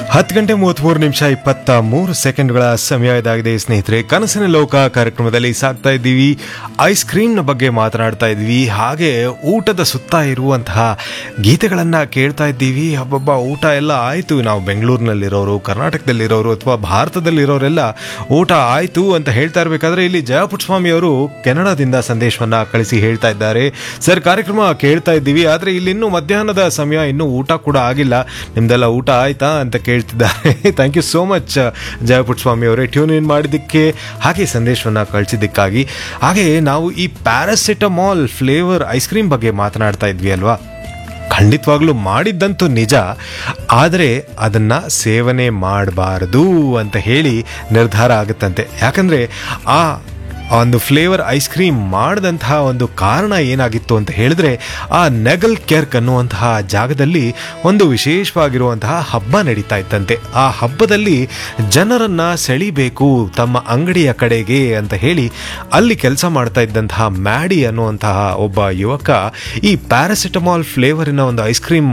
ಹತ್ತು ಗಂಟೆ ಮೂವತ್ತ್ಮೂರು ನಿಮಿಷ ಇಪ್ಪತ್ತ ಮೂರು ಸೆಕೆಂಡ್ಗಳ ಸಮಯ ಇದಾಗಿದೆ ಸ್ನೇಹಿತರೆ ಕನಸಿನ ಲೋಕ ಕಾರ್ಯಕ್ರಮದಲ್ಲಿ ಸಾಕ್ತಾ ಇದ್ದೀವಿ ಐಸ್ ಕ್ರೀಮ್ನ ಬಗ್ಗೆ ಮಾತನಾಡ್ತಾ ಇದ್ವಿ ಹಾಗೆ ಊಟದ ಸುತ್ತ ಇರುವಂತಹ ಗೀತೆಗಳನ್ನು ಕೇಳ್ತಾ ಇದ್ದೀವಿ ಹಬ್ಬಬ್ಬ ಊಟ ಎಲ್ಲ ಆಯಿತು ನಾವು ಬೆಂಗಳೂರಿನಲ್ಲಿರೋರು ಕರ್ನಾಟಕದಲ್ಲಿರೋರು ಅಥವಾ ಭಾರತದಲ್ಲಿರೋರೆಲ್ಲ ಊಟ ಆಯಿತು ಅಂತ ಹೇಳ್ತಾ ಇರಬೇಕಾದ್ರೆ ಇಲ್ಲಿ ಜಯಪುಟ್ಸ್ವಾಮಿ ಅವರು ಕೆನಡಾದಿಂದ ಸಂದೇಶವನ್ನು ಕಳಿಸಿ ಹೇಳ್ತಾ ಇದ್ದಾರೆ ಸರ್ ಕಾರ್ಯಕ್ರಮ ಕೇಳ್ತಾ ಇದ್ದೀವಿ ಆದರೆ ಇಲ್ಲಿ ಇನ್ನೂ ಮಧ್ಯಾಹ್ನದ ಸಮಯ ಇನ್ನೂ ಊಟ ಕೂಡ ಆಗಿಲ್ಲ ನಿಮ್ದೆಲ್ಲ ಊಟ ಆಯ್ತಾ ಅಂತ ಕೇಳ್ತಿದ್ದಾರೆ thank you so much Jayaputswamy ಅವರೇ ಟ್ಯೂನ್ ಇನ್ ಮಾಡಿದ್ದಕ್ಕೆ ಹಾಗೆ ಸಂದೇಶವನ್ನು ಕಳಿಸಿದ್ದಕ್ಕಾಗಿ ಹಾಗೆ ನಾವು ಈ ಪ್ಯಾರಾಸಿಟಮಾಲ್ ಫ್ಲೇವರ್ ಐಸ್ ಕ್ರೀಮ್ ಬಗ್ಗೆ ಮಾತನಾಡ್ತಾ ಇದ್ವಿ ಅಲ್ವಾ ಖಂಡಿತವಾಗ್ಲೂ ಮಾಡಿದ್ದಂತೂ ನಿಜ ಆದರೆ ಅದನ್ನು ಸೇವನೆ ಮಾಡಬಾರ್ದು ಅಂತ ಹೇಳಿ ನಿರ್ಧಾರ ಆಗುತ್ತಂತೆ ಯಾಕಂದರೆ ಆ ಒಂದು ಫ್ಲೇವರ್ ಐಸ್ ಕ್ರೀಮ್ ಮಾಡಿದಂತಹ ಒಂದು ಕಾರಣ ಏನಾಗಿತ್ತು ಅಂತ ಹೇಳಿದ್ರೆ ಆ ನೆಗಲ್ ಕೆರ್ಕ್ ಅನ್ನುವಂತಹ ಜಾಗದಲ್ಲಿ ಒಂದು ವಿಶೇಷವಾಗಿರುವಂತಹ ಹಬ್ಬ ನಡೀತಾ ಇತ್ತಂತೆ ಆ ಹಬ್ಬದಲ್ಲಿ ಜನರನ್ನ ಸೆಳಿಬೇಕು ತಮ್ಮ ಅಂಗಡಿಯ ಕಡೆಗೆ ಅಂತ ಹೇಳಿ ಅಲ್ಲಿ ಕೆಲಸ ಮಾಡ್ತಾ ಇದ್ದಂತಹ ಮ್ಯಾಡಿ ಅನ್ನುವಂತಹ ಒಬ್ಬ ಯುವಕ ಈ ಪ್ಯಾರಾಸಿಟಮಾಲ್ ಫ್ಲೇವರಿನ ಒಂದು ಐಸ್ ಕ್ರೀಮ್